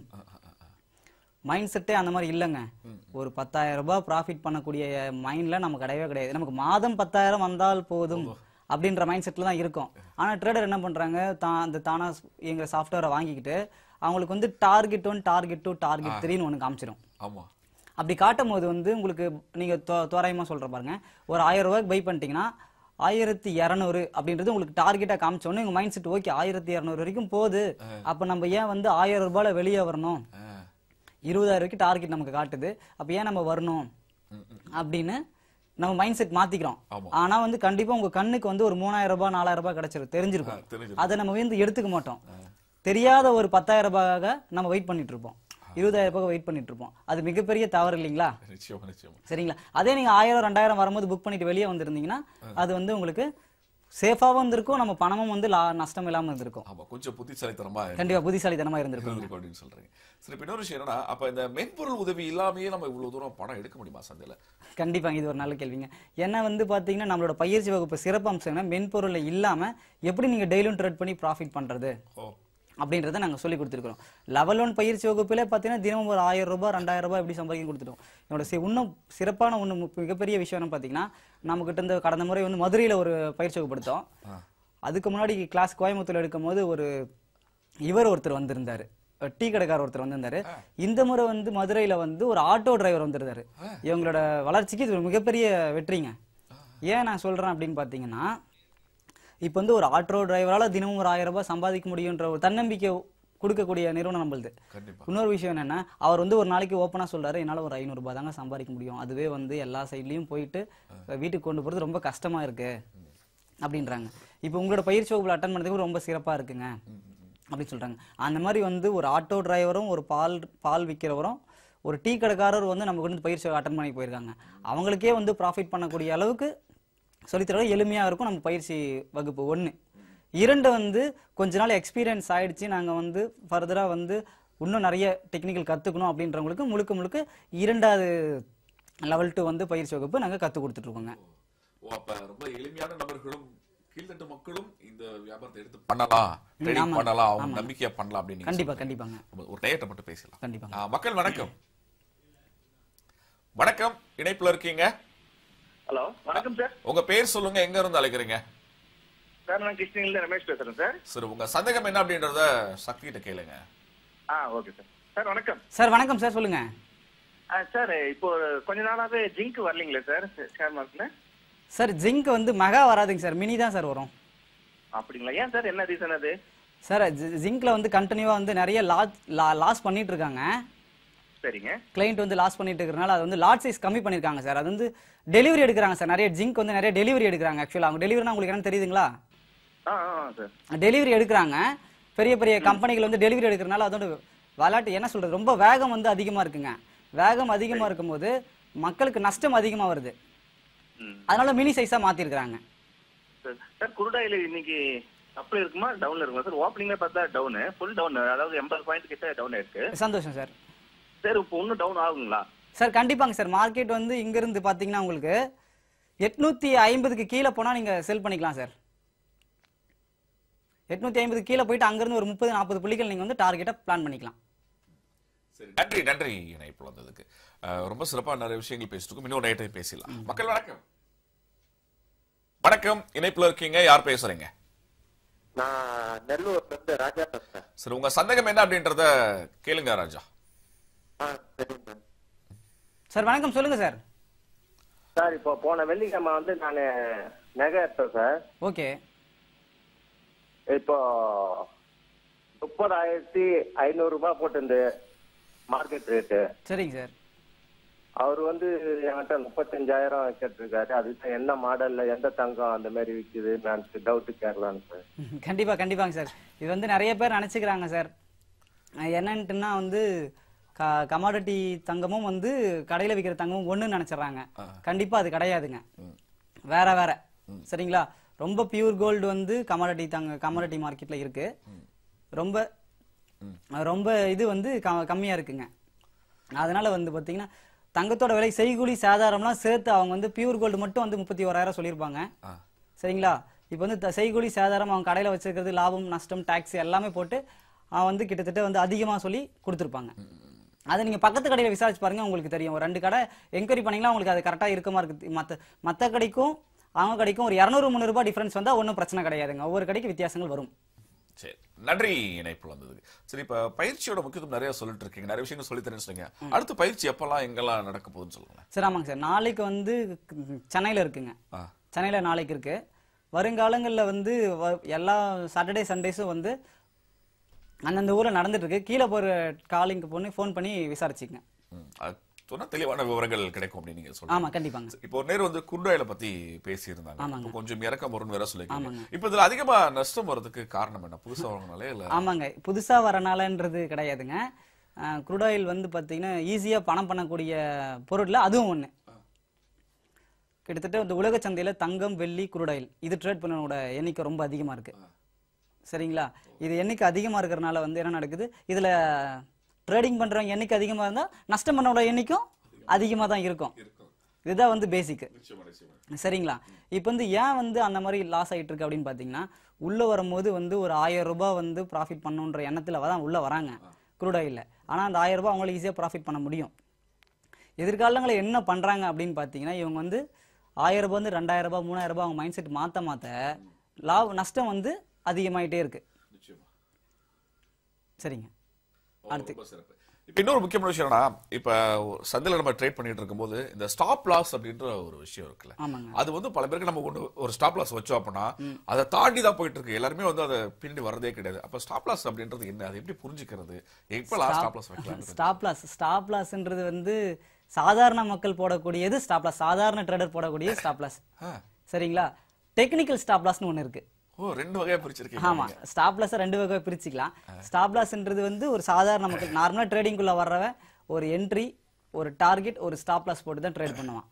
மைண்ட் செட்டே அந்த மாதிரி இல்லைங்க ஒரு பத்தாயிரம் ரூபாய் ப்ராஃபிட் பண்ணக்கூடிய மைண்ட்ல நமக்கு கிடையவே கிடையாது நமக்கு மாதம் பத்தாயிரம் வந்தால் போதும் அப்படின்ற மைண்ட் செட்ல தான் இருக்கும் ஆனா ட்ரேடர் என்ன பண்றாங்க தான் அந்த தானா எங்க சாஃப்ட்வேரை வாங்கிக்கிட்டு அவங்களுக்கு வந்து டார்கெட் ஒன் டார்கெட் டூ டார்கெட் த்ரீன்னு ஒன்று காமிச்சிடும் ஆமா அப்படி காட்டும் போது வந்து உங்களுக்கு நீங்க தோ- தோராயமா சொல்ற பாருங்க ஒரு ஆயிரம் ரூபாய்க்கு பை பண்ணிட்டீங்கன்னா ஆயிரத்தி இரநூறு அப்படின்றது உங்களுக்கு டார்கெட்டா காமிச்சோன்னு உங்க மைண்ட் செட் ஓகே ஆயிரத்தி இரநூறு வரைக்கும் போகுது அப்ப நம்ம ஏன் வந்து ஆயிரம் ரூபாயில வெளியே வரணும் ஆ. இருபதாயிரம் வரைக்கும் டார்கெட் நமக்கு காட்டுது அப்ப ஏன் நம்ம வரணும் அப்படின்னு நம்ம மைண்ட் செட் மாத்திக்கிறோம் ஆமா. ஆனா வந்து கண்டிப்பா உங்க கண்ணுக்கு வந்து ஒரு மூணாயிரம் ரூபாய் நாலாயிரம் ரூபாய் கிடைச்சிரும் தெரிஞ்சிருக்கும் தெரிஞ்சிருக்கும். அதை நம்ம வந்து எடுத்துக்க மாட்டோம் தெரியாத ஒரு பத்தாயிரம் ரூபாய்க்காக நம்ம வெயிட் பண்ணிட்டு இருப்போம் இருபதாயிரம் ரூபாய் வெயிட் பண்ணிட்டு இருப்போம் அது மிகப்பெரிய தவறு இல்லைங்களா நிச்சயமா நிச்சயமா சரிங்களா அதே நீங்க ஆயிரம் ரெண்டாயிரம் வரும்போது புக் பண்ணிட்டு வெளியே வந்திருந்தீங்கன்னா அது வந்து உங்களுக்கு சேஃபாவும் இருந்திருக்கும் நம்ம பணமும் வந்து லா நஷ்டம் இல்லாம இருந்திருக்கும் ஆமா கொஞ்சம் புத்திசாலித்தனமா கண்டிப்பா புத்திசாலித்தனமா இருந்திருக்கும் இருந்திருக்கும் அப்படின்னு சொல்றீங்க சரி இப்ப இன்னொரு விஷயம் என்னன்னா அப்ப இந்த மென்பொருள் உதவி இல்லாமயே நம்ம இவ்வளவு தூரம் பணம் எடுக்க முடியுமா சந்தையில கண்டிப்பாங்க இது ஒரு நல்ல கேள்விங்க ஏன்னா வந்து பாத்தீங்கன்னா நம்மளோட பயிற்சி வகுப்பு சிறப்பு அம்சம் என்ன மென்பொருள் இல்லாம எப்படி நீங்க டெய்லியும் ட்ரேட் பண்ணி ப்ராஃபிட் பண்றது ஓ அப்படின்றத நாங்க சொல்லி கொடுத்துருக்கோம் லெவல் ஒன் பயிற்சி வகுப்பில் பார்த்தீங்கன்னா தினமும் ஒரு ஆயிரம் ரூபாய் ரெண்டாயிரம் ரூபாய் எப்படி சம்பாதிக்க கொடுத்துட்டோம் என்னோட சி- இன்னும் சிறப்பான ஒன்று மிகப்பெரிய விஷயம் என்ன பார்த்தீங்கன்னா நம்மகிட்ட இருந்து கடந்த முறை வந்து மதுரையில் ஒரு பயிற்சி வகுப்பு எடுத்தோம் அதுக்கு முன்னாடி கிளாஸ் கோயம்புத்தூர்ல எடுக்கும் போது ஒரு இவர் ஒருத்தர் வந்திருந்தாரு அஹ் டீ கடைக்காரர் ஒருத்தர் வந்திருந்தாரு இந்த முறை வந்து மதுரையில வந்து ஒரு ஆட்டோ டிரைவர் வந்திருந்தாரு இவங்களோட வளர்ச்சிக்கு இது ஒரு மிகப்பெரிய வெற்றிங்க ஏன் நான் சொல்றேன் அப்படின்னு பார்த்தீங்கன்னா இப்போ வந்து ஒரு ஆட்டோ டிரைவரால தினமும் ஒரு ஆயிரம் ரூபாய் சம்பாதிக்க முடியுன்ற ஒரு தன்னம்பிக்கை கொடுக்கக்கூடிய நிறுவனம் நம்மளுது கண்டிப்பா இன்னொரு விஷயம் என்னன்னா அவர் வந்து ஒரு நாளைக்கு ஓப்பனா சொல்றாரு என்னால ஒரு ஐநூறு ரூபாய் தாங்க சம்பாதிக்க முடியும் அதுவே வந்து எல்லா சைட்லயும் போயிட்டு வீட்டுக்கு கொண்டு போறது ரொம்ப கஷ்டமா இருக்கு அப்படின்றாங்க இப்போ உங்களோட பயிற்சி வகுப்புல அட்டன் பண்ணதுக்கு ரொம்ப சிறப்பா இருக்குங்க அப்படின்னு சொல்றாங்க அந்த மாதிரி வந்து ஒரு ஆட்டோ டிரைவரும் ஒரு பால் பால் விற்கிறவரும் ஒரு டீ கடைக்காரர் வந்து நமக்கு வந்து பயிற்சி அட்டன் பண்ணி போயிருக்காங்க அவங்களுக்கே வந்து ப்ராஃபிட் பண்ணக்கூடிய அளவுக்கு சொல்லித்தர எளிமையா இருக்கும் நம்ம பயிற்சி வகுப்பு ஒண்ணு இரண்டு வந்து கொஞ்ச நாள் எக்ஸ்பீரியன்ஸ் ஆயிடுச்சு நாங்க வந்து ஃபர்தரா வந்து இன்னும் நிறைய டெக்னிக்கல் கத்துக்கணும் அப்படின்றவங்களுக்கு முழுக்க முழுக்க இரண்டாவது லெவல் டூ வந்து பயிற்சி வகுப்பு நாங்க கத்து கொடுத்துட்டு இருக்கோங்க ஓ அப்ப ரொம்ப எளிமையான நபர்களும் கீழ்த்தட்டு மக்களும் இந்த வியாபாரத்தை எடுத்து பண்ணலாம் ட்ரேடிங் ஆமாங்க. பண்ணலாம் அவங்க நம்பிக்கையா பண்ணலாம் அப்படின்னு நீங்க கண்டிப்பா சொல்றீங்க. கண்டிப்பாங்க ஒரு நேயத்தை மட்டும் பேசலாம் கண்டிப்பாங்க ஆ, மக்கள் வணக்கம் வணக்கம் இணைப்புல இருக்கீங்க ஹலோ வணக்கம் சார் உங்க பேர் சொல்லுங்க எங்க இருந்து அழைக்கிறீங்க சார் நான் கிருஷ்ணகிரில ரமேஷ் பேசுறேன் சார் சரி உங்க சந்தேகம் என்ன அப்படின்றத சக்தி கிட்ட கேளுங்க ஆ ஓகே சார் சார் வணக்கம் சார் வணக்கம் சார் சொல்லுங்க ஆ சார் இப்போ ஒரு கொஞ்ச நாளாவே ஜிங்க் வரலீங்களே சார் ஷேர் மார்க்கெட்ல சார் ஜிங்க் வந்து மெகா வராதுங்க சார் மினி தான் சார் வரும் அப்படிங்களா ஏன் சார் என்ன ரீசன் அது சார் ஜிங்க்ல வந்து கண்டினியூவா வந்து நிறைய லாஸ் லாஸ் பண்ணிட்டு இருக்காங்க சரிங்க கிளைண்ட் வந்து லாஸ் பண்ணிட்டு இருக்கறனால அது வந்து லாட் சைஸ் கம்மி பண்ணிருக்காங்க சார் அது வந்து டெலிவரி எடுக்கிறாங்க சார் நிறைய ஜிங்க் வந்து நிறைய டெலிவரி எடுக்கிறாங்க ஆக்சுவலா அவங்க டெலிவரினா உங்களுக்கு என்ன தெரியுதுங்களா ஆ ஆ ஆ, சார் டெலிவரி எடுக்கிறாங்க பெரிய பெரிய கம்பெனிகள் வந்து டெலிவரி எடுக்கிறனால அதோட விளையாட்டு என்ன சொல்றது ரொம்ப வேகம் வந்து அதிகமா இருக்குங்க வேகம் அதிகமா இருக்கும்போது மக்களுக்கு நஷ்டம் அதிகமா வருது ம் அதனால மினி சைஸா மாத்திருக்காங்க சார் சார் குருடாயில் இன்னைக்கு அப்ல இருக்குமா டவுன்ல இருக்குமா சார் ஓப்பனிங்ல பார்த்தா டவுன் ஃபுல் டவுன் அதாவது எண்பது பாயிண்ட் கிட்ட டவுன் இருக்கு சந்தோஷம் சார் சார் இப்போ இன்னும் டவுன் ஆகுங்களா சார் கண்டிப்பாங்க சார் மார்க்கெட் வந்து இங்க இருந்து பாத்தீங்கன்னா உங்களுக்கு எட்நூத்தி ஐம்பதுக்கு கீழே போனா நீங்க செல் பண்ணிக்கலாம் சார் எட்நூத்தி ஐம்பது கீழே போயிட்டு அங்கிருந்து ஒரு முப்பது நாற்பது புள்ளிகள் நீங்க வந்து டார்கெட்டை பிளான் பண்ணிக்கலாம் சரி நன்றி நன்றி இணைப்பு வந்ததுக்கு அஹ், ரொம்ப சிறப்பா நிறைய விஷயங்கள் பேசிட்டு இருக்கோம் இன்னொரு நைட்டை பேசலாம் மக்கள் வணக்கம் வணக்கம் இணைப்புல இருக்கீங்க யார் பேசுறீங்க நான் நெல்லூர்ல இருந்து ராஜா பேசுறேன் சரி உங்க சந்தேகம் என்ன அப்படின்றத கேளுங்க ராஜா ஆ சரிங்க சார் வணக்கம் சொல்லுங்க சார் சார் இப்போ போன வெள்ளிக்கிழமை வந்து நான் நகை எடுத்தேன் சார் ஓகே இப்போ முப்பதாயிரத்தி ஐநூறு ரூபாய் போட்டிருந்து மார்க்கெட் ரேட்டு சரிங்க சார் அவர் வந்து என்கிட்ட முப்பத்தஞ்சாயிரம் கேட்டிருக்காரு அதுக்கு என்ன மாடல்ல எந்த தங்கம் அந்த மாதிரி விக்குது நான் டவுட் கேட்கலான்னு சார் கண்டிப்பா கண்டிப்பாங்க சார் இது வந்து நிறைய பேர் நினைச்சுக்கிறாங்க சார் அஹ் என்னன்ட்டுன்னா வந்து கமாடிட்டி தங்கமும் வந்து கடையில விற்கிற தங்கமும் ஒண்ணுன்னு நினைச்சிடுறாங்க கண்டிப்பா அது கிடையாதுங்க வேற வேற சரிங்களா ரொம்ப பியூர் கோல்டு வந்து கமாடிட்டி தங்க கமாடிட்டி மார்க்கெட்ல இருக்கு ரொம்ப ரொம்ப இது வந்து க- கம்மியா இருக்குங்க அதனால வந்து பாத்தீங்கன்னா தங்கத்தோட விலை செய்கூலி சாதாரம்லாம் சேர்த்து அவங்க வந்து பியூர் கோல்டு மட்டும் வந்து முப்பத்தி ஓராயிரம் சொல்லியிருப்பாங்க சரிங்களா இப்போ வந்து த- செய்கூலி சேதாரம் அவங்க கடையில வச்சிருக்கிறது லாபம் நஷ்டம் டாக்ஸ் எல்லாமே போட்டு அவன் வந்து கிட்டத்தட்ட வந்து அதிகமா சொல்லி கொடுத்துருப்பாங்க அதை நீங்க பக்கத்து கடையில விசாரிச்சு பாருங்க உங்களுக்கு தெரியும் ஒரு ரெண்டு கடை என்கொயரி பண்ணீங்களா உங்களுக்கு அது கரெக்டா இருக்குமா இருக்கு மத்த மத்த கடைக்கும் அவங்க கடைக்கும் ஒரு இரநூறு முந்நூறு ரூபாய் டிஃபரன்ஸ் வந்தா ஒன்றும் பிரச்சனை கிடையாதுங்க ஒவ்வொரு கடைக்கு வித்தியாசங்கள் வரும் சரி நன்றி இணைப்பு வந்ததுக்கு சரி இப்ப பயிற்சியோட முக்கியத்துவம் நிறைய சொல்லிட்டு இருக்கீங்க நிறைய விஷயங்கள் சொல்லி தரேன்னு சொன்னீங்க அடுத்து பயிற்சி எப்பெல்லாம் எங்கெல்லாம் நடக்க போகுதுன்னு சொல்லுங்க சரி ஆமாங்க சார் நாளைக்கு வந்து ம், சென்னையில இருக்குங்க ஆ. சென்னையில நாளைக்கு இருக்கு வருங்காலங்களில் வந்து வ- எல்லா சாட்டர்டே சண்டேஸும் வந்து அந்தந்த ஊர்ல நடந்துட்டு இருக்கு கீழே போற காலிங்க்கு பண்ணி ஃபோன் பண்ணி விசாரிச்சுக்கங்க ம், அது சொன்னா தெளிவான விவரங்கள் கிடைக்கும் அப்படின்னு நீங்க சொல்றீங்க ஆமா கண்டிப்பாங்க இப்போ ஒரு நேரம் வந்து குருடாயில பத்தி பேசியிருந்தாங்க ஆமாங்க. இப்போ கொஞ்சம் இறக்கம் வரும்னு வேற சொல்லிருக்கீங்க ஆமாங்க. இப்போ இதுல அதிகமா நஷ்டம் வர்றதுக்கு காரணம் என்ன புதுசா வரனாலே இல்ல ஆமாங்க புதுசா வரனாலன்றது கிடையாதுங்க குரூட் ஆயில் வந்து பாத்தீங்கன்னா ஈஸியா பணம் பண்ணக்கூடிய பொருள்ல அதுவும் ஒண்ணு கிட்டத்தட்ட இந்த உலக சந்தையில தங்கம் வெள்ளி குருடாயில் இது ட்ரேட் பண்ணனோட எண்ணிக்கை ரொம்ப அதிகமா இருக்கு சரிங்களா இது எண்ணிக்கை அதிகமா இருக்கிறனால வந்து என்ன நடக்குது இதுல ட்ரேடிங் பண்றவங்க எண்ணிக்கை அதிகமா இருந்தா நஷ்டம் பண்ணோட எண்ணிக்கும் அதிகமா தான் இருக்கும் இதுதான் வந்து பேசிக் சரிங்களா இப்போ வந்து ஏன் வந்து அந்த மாதிரி லாஸ் ஆயிட்டு இருக்கு அப்படின்னு பாத்தீங்கன்னா உள்ள வரும்போது வந்து ஒரு ஆயிரம் ரூபாய் வந்து ப்ராஃபிட் பண்ணுன்ற எண்ணத்துல தான் உள்ள வராங்க குரூட் ஆயில்ல ஆனா அந்த ஆயிரம் ரூபாய் அவங்களால ஈஸியா ப்ராஃபிட் பண்ண முடியும் எதிர்காலங்களில் என்ன பண்றாங்க அப்படின்னு பார்த்தீங்கன்னா இவங்க வந்து ஆயிரம் ரூபாய் வந்து ரெண்டாயிரம் ரூபாய் மூணாயிரம் ரூபாய் அவங்க மைண்ட் செட் மாத்த மாத்த லாப நஷ்டம் வந்து அதிகமாயிட்டே இருக்கு நிச்சயமா சரிங்க ஓ, ரொம்ப சிறப்பு இப்ப இன்னொரு முக்கியமான விஷயம் என்னன்னா இப்ப சந்தையில நம்ம ட்ரேட் பண்ணிட்டு இருக்கும்போது இந்த ஸ்டாப் லாஸ் அப்படின்ற ஒரு விஷயம் இருக்குல்ல ஆமாங்க அது வந்து பல பேருக்கு நம்ம கொண்டு ஒரு ஸ்டாப் லாஸ் வச்சோம் அப்படின்னா அதை தாண்டி தான் போயிட்டு இருக்கு எல்லாருமே வந்து அதை பின்னாடி வரதே கிடையாது அப்ப ஸ்டாப் லாஸ் அப்படின்றது என்ன அது எப்படி புரிஞ்சுக்கிறது எப்ப லாஸ்ட் ஸ்டாப் லாஸ் வைக்கலாம் ஸ்டாப் லாஸ் ஸ்டாப் லாஸ்ன்றது வந்து சாதாரண மக்கள் போடக்கூடியது ஸ்டாப் லாஸ் சாதாரண ட்ரேடர் போடக்கூடிய ஸ்டாப் லாஸ் சரிங்களா டெக்னிக்கல் ஸ்டாப் லாஸ்னு ஒன்று இருக்கு ஓ ரெண்டு வகையா பிரிச்சிருக்கீங்க ஆமா ஸ்டாப் லாஸ் ரெண்டு வகை பிரிச்சுக்கலாம் ஸ்டாப் லாஸ்ன்றது வந்து ஒரு சாதாரண மக்கள் நார்மலா ட்ரேடிங்குள்ள வர்றவன் ஒரு என்ட்ரி ஒரு டார்கெட் ஒரு ஸ்டாப் லாஸ் போட்டு தான் ட்ரேட் பண்ணுவான்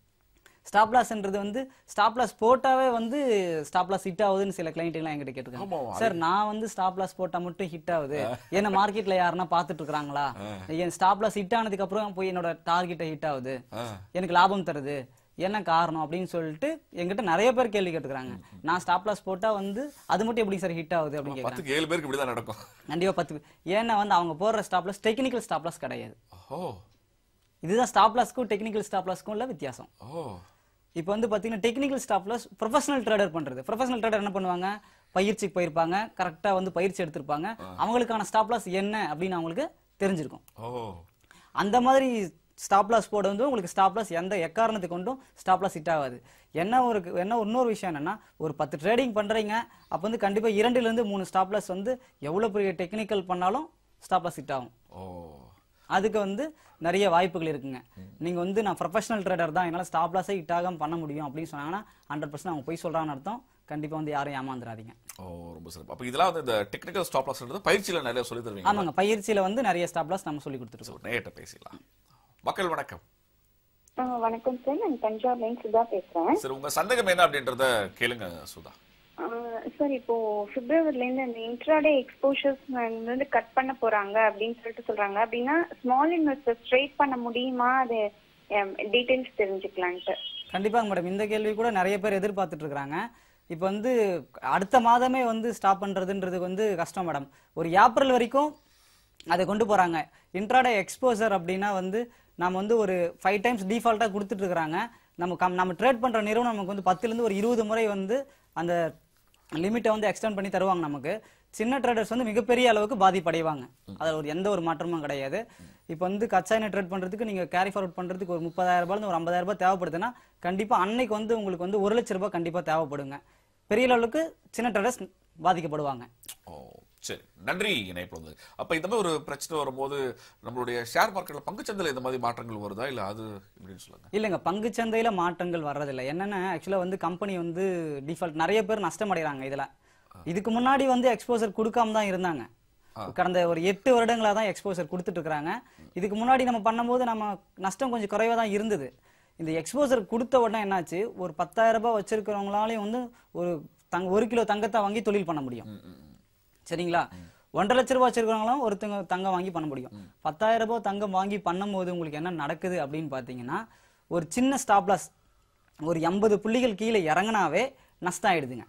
ஸ்டாப் லாஸ்ன்றது வந்து ஸ்டாப் லாஸ் போட்டாவே வந்து ஸ்டாப் லாஸ் ஹிட் ஆகுதுன்னு சில கிளைண்ட் எல்லாம் என்கிட்ட ஆமா, கேட்டிருக்காங்க சார் நான் வந்து ஸ்டாப் லாஸ் போட்டா மட்டும் ஹிட் ஆகுது என்ன மார்க்கெட்ல யாருன்னா பாத்துட்டு இருக்காங்களா என் ஸ்டாப் லாஸ் ஹிட் ஆனதுக்கு அப்புறம் போய் என்னோட டார்கெட்டை ஹிட் ஆகுது எனக்கு லாபம் தருது என்ன காரணம் அப்படின்னு சொல்லிட்டு என்கிட்ட நிறைய பேர் கேள்வி கேட்டுக்கிறாங்க நான் ஸ்டாப் லாஸ் போட்டா வந்து அது மட்டும் எப்படி சார் ஹிட் ஆகுது அப்படின்னு கேக்குறாங்க பத்துக்கு ஏழு பேருக்கு இப்படிதான் நடக்கும் கண்டிப்பா பத்து பேர். ஏன்னா வந்து அவங்க போடுற stop loss technical stop loss கிடையாது ஓ இதுதான் ஸ்டாப் லாஸ்க்கும் டெக்னிக்கல் ஸ்டாப் லாஸ்க்கும் உள்ள வித்தியாசம் ஓ இப்போ வந்து பாத்தீங்கன்னா technical stop loss professional trader பண்றது ப்ரொஃபஷனல் ட்ரேடர் என்ன பண்ணுவாங்க பயிற்சிக்கு போயிருப்பாங்க கரெக்டா வந்து பயிற்சி எடுத்திருப்பாங்க அவங்களுக்கான ஸ்டாப் லாஸ் என்ன அப்படின்னு அவங்களுக்கு தெரிஞ்சிருக்கும் ஓ அந்த மாதிரி ஸ்டாப் லாஸ் போட வந்து உங்களுக்கு ஸ்டாப் லாஸ் எந்த எக்காரணத்தை கொண்டும் ஸ்டாப் லாஸ் ஹிட் ஆகாது என்ன ஒரு என்ன இன்னொரு விஷயம் என்னன்னா ஒரு பத்து ட்ரேடிங் பண்றீங்க அப்போ வந்து கண்டிப்பா இரண்டுல இருந்து மூணு ஸ்டாப் லாஸ் வந்து எவ்வளவு பெரிய டெக்னிக்கல் பண்ணாலும் ஸ்டாப் லாஸ் ஹிட் ஆகும் ஓ அதுக்கு வந்து நிறைய வாய்ப்புகள் இருக்குங்க நீங்க வந்து நான் ப்ரொஃபஷனல் ட்ரேடர் தான் என்னால ஸ்டாப் லாஸே ஹிட் ஆகாம பண்ண முடியும் அப்படின்னு சொன்னாங்கன்னா ஹண்ட்ரட் பர்சன்ட் அவங்க போய் சொல்றாங்கன்னு அர்த்தம் கண்டிப்பா வந்து யாரும் ஏமாந்துடாதீங்க ஓ ரொம்ப சிறப்பு அப்ப இதெல்லாம் வந்து இந்த டெக்னிக்கல் ஸ்டாப் லாஸ்ன்றது பயிற்சியில நிறைய சொல்லி தருவீங்க ஆமாங்க பயிற்சியில வந்து நிறைய ஸ்டாப் லாஸ் நம்ம சொல்லி கொடுத்துருக்கோம் நேட்ட பேசிடலாம் மக்கள் வணக்கம் ஆ, வணக்கம் சார் நான் தஞ்சாவூர்லேருந்து சுதா பேசுறேன் சரி உங்க சந்தேகம் என்ன அப்படின்றத கேளுங்க சுதா ஆ, சார் இப்போ பிப்ரவரிலேருந்து அந்த இன்ட்ராடே எக்ஸ்போஷர்ஸ் வந்து கட் பண்ண போறாங்க அப்படின்னு சொல்லிட்டு சொல்றாங்க அப்படின்னா ஸ்மால் இன்வெஸ்டர் ஸ்ட்ரைட் பண்ண முடியுமா அது டீடைல்ஸ் தெரிஞ்சுக்கலான்ட்டு கண்டிப்பாங்க மேடம் இந்த கேள்வி கூட நிறைய பேர் எதிர்பார்த்துட்டு இருக்காங்க இப்போ வந்து அடுத்த மாதமே வந்து ஸ்டாப் பண்றதுன்றது வந்து கஷ்டம் மேடம் ஒரு ஏப்ரல் வரைக்கும் அதை கொண்டு போறாங்க இன்ட்ராடே எக்ஸ்போசர் அப்படின்னா வந்து நம்ம வந்து ஒரு ஃபைவ் டைம்ஸ் டிஃபால்ட்டா கொடுத்துட்டு இருக்காங்க நம்ம கம் நம்ம ட்ரேட் பண்ற நிறுவனம் நமக்கு வந்து பத்துல இருந்து ஒரு இருபது முறை வந்து அந்த லிமிட்டை வந்து எக்ஸ்டெண்ட் பண்ணி தருவாங்க நமக்கு சின்ன ட்ரேடர்ஸ் வந்து மிகப்பெரிய அளவுக்கு பாதிப்படைவாங்க அதுல ஒரு எந்த ஒரு மாற்றமும் கிடையாது இப்போ வந்து கச்சா எண்ணெய் ட்ரேட் பண்றதுக்கு நீங்க கேரி ஃபார்வர்ட் பண்றதுக்கு ஒரு முப்பதாயிரம் ரூபாய் ஒரு ஐம்பதாயிரம் ரூபாய் தேவைப்படுதுன்னா கண்டிப்பா அன்னைக்கு வந்து உங்களுக்கு வந்து ஒரு லட்சம் ரூபாய் கண்டிப்பா தேவைப்படுங்க பெரிய அளவுக்கு சின்ன ட்ரேடர்ஸ் பாதிக்கப்படுவாங்க ஓ சரி நன்றி இணைப்பு வந்து அப்ப இந்த மாதிரி ஒரு பிரச்சனை வரும்போது நம்மளுடைய ஷேர் மார்க்கெட்ல பங்குச்சந்தையில இந்த மாதிரி மாற்றங்கள் வருதா இல்ல அது இப்படின்னு சொல்லுங்க இல்லைங்க பங்குச் சந்தையில மாற்றங்கள் வர்றதில்லை என்னன்னா ஆக்சுவலா வந்து கம்பெனி வந்து டிஃபால்ட் நிறைய பேர் நஷ்டம் அடைகிறாங்க இதுல இதுக்கு முன்னாடி வந்து எக்ஸ்போசர் கொடுக்காம தான் இருந்தாங்க கடந்த ஒரு எட்டு வருடங்களா தான் எக்ஸ்போசர் கொடுத்துட்டு இருக்காங்க இதுக்கு முன்னாடி நம்ம பண்ணும்போது நம்ம நஷ்டம் கொஞ்சம் குறைவா தான் இருந்தது இந்த எக்ஸ்போசர் கொடுத்த உடனே என்னாச்சு ஒரு பத்தாயிரம் ரூபாய் வச்சிருக்கிறவங்களாலையும் வந்து ஒரு தங்க ஒரு கிலோ தங்கத்தை வாங்கி தொழில் பண்ண முடியும் சரிங்களா ஒன்றரை லட்ச ரூபாய் வச்சிருக்கிறவங்களும் ஒருத்தங்க தங்கம் வாங்கி பண்ண முடியும் பத்தாயிரம் ரூபாய் தங்கம் வாங்கி பண்ணும்போது உங்களுக்கு என்ன நடக்குது அப்படின்னு பாத்தீங்கன்னா ஒரு சின்ன ஸ்டாப் லாஸ் ஒரு எண்பது புள்ளிகள் கீழே இறங்குனாவே நஷ்டம் ஆயிடுதுங்க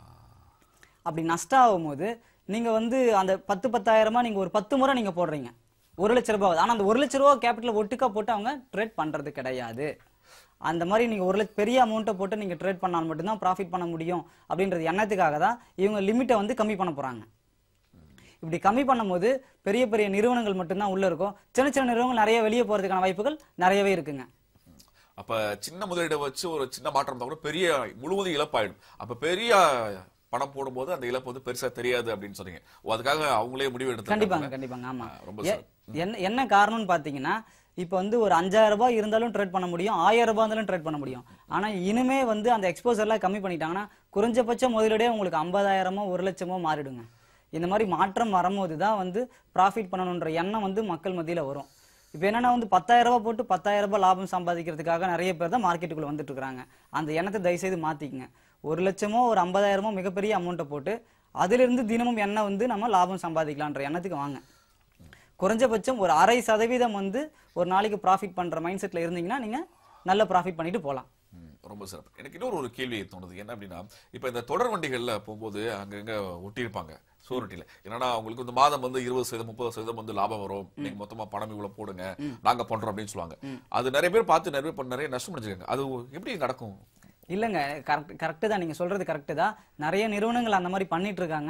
அப்படி நஷ்டம் ஆகும்போது நீங்க வந்து அந்த பத்து பத்தாயிரமா நீங்க ஒரு பத்து முறை நீங்க போடுறீங்க ஒரு லட்ச ரூபாய் ஆனா அந்த ஒரு லட்ச ரூபாய் கேபிட்டல் ஒட்டுக்கா போட்டு அவங்க ட்ரேட் பண்றது கிடையாது அந்த மாதிரி நீங்க ஒரு லட்ச பெரிய அமௌண்ட்டை போட்டு நீங்க ட்ரேட் பண்ணால் மட்டும்தான் ப்ராஃபிட் பண்ண முடியும் அப்படின்றது எண்ணத்துக்காக தான் இவங்க லிமிட்டை வந்து கம்மி பண்ண போறாங்க இப்படி கம்மி பண்ணும்போது பெரிய பெரிய நிறுவனங்கள் மட்டும்தான் உள்ள இருக்கும் சின்ன சின்ன நிறுவனங்கள் நிறைய வெளியே போறதுக்கான வாய்ப்புகள் நிறையவே இருக்குங்க அப்ப சின்ன முதலீடை வச்சு ஒரு சின்ன மாற்றம் தான் கூட பெரிய முழுவதும் இழப்பாயிடும் அப்ப பெரிய பணம் போடும்போது அந்த இழப்பு வந்து பெருசா தெரியாது அப்படின்னு சொன்னீங்க ஓ, அதுக்காக அவங்களே முடிவு எடுத்து கண்டிப்பாங்க கண்டிப்பாங்க ஆமா ரொம்ப எ- என்ன என்ன காரணம்னு பாத்தீங்கன்னா இப்போ வந்து ஒரு அஞ்சாயிரம் ரூபாய் இருந்தாலும் ட்ரேட் பண்ண முடியும் ஆயிரம் ரூபாய் இருந்தாலும் ட்ரேட் பண்ண முடியும் ஆனா இனிமே வந்து அந்த எக்ஸ்போசர்லாம் கம்மி பண்ணிட்டாங்கன்னா குறைஞ்சபட்ச முதலீடே உங்களுக்கு ஐம்பதாயிரமோ ஒரு லட்சமோ மாறிடுங்க இந்த மாதிரி மாற்றம் வரும்போது தான் வந்து ப்ராஃபிட் பண்ணணுன்ற எண்ணம் வந்து மக்கள் மத்தியில வரும் இப்போ என்னன்னா வந்து பத்தாயிரம் ரூபாய் போட்டு பத்தாயிரம் ரூபாய் லாபம் சம்பாதிக்கிறதுக்காக நிறைய பேர் தான் மார்க்கெட்டுக்குள்ள வந்துட்டு இருக்காங்க அந்த எண்ணத்தை தயவுசெய்து மாத்திக்கங்க ஒரு லட்சமோ ஒரு ஐம்பதாயிரமோ மிகப்பெரிய அமௌண்ட்டை போட்டு அதிலிருந்து தினமும் எண்ணெய் வந்து நம்ம லாபம் சம்பாதிக்கலான்ற எண்ணத்துக்கு வாங்க குறைஞ்சபட்சம் ஒரு அரை சதவீதம் வந்து ஒரு நாளைக்கு ப்ராஃபிட் பண்ற மைண்ட் செட்ல இருந்தீங்கன்னா நீங்க நல்ல ப்ராஃபிட் பண்ணிட்டு போகலாம் ம், ரொம்ப சிறப்பு எனக்கு இன்னொரு ஒரு கேள்வி தோணுது என்ன அப்படின்னா இப்ப இந்த தொடர் வண்டிகள்ல போகும்போது அங்கங்க ஒட்டியிருப்பாங்க சூரட்டில என்னன்னா அவங்களுக்கு இந்த மாதம் வந்து இருபது சதவீதம் முப்பது சதவீதம் வந்து லாபம் வரும் நீங்க மொத்தமா பணம் இவ்வளவு போடுங்க நாங்க பண்றோம் அப்படின்னு சொல்லுவாங்க அது நிறைய பேர் பார்த்து நிறைய பேர் நிறைய நஷ்டம் அடைஞ்சிருக்காங்க அது எப்படி நடக்கும் இல்லைங்க கரெக்ட் கரெக்டு தான் நீங்கள் சொல்கிறது கரெக்டு தான் நிறைய நிறுவனங்கள் அந்த மாதிரி பண்ணிட்டு இருக்காங்க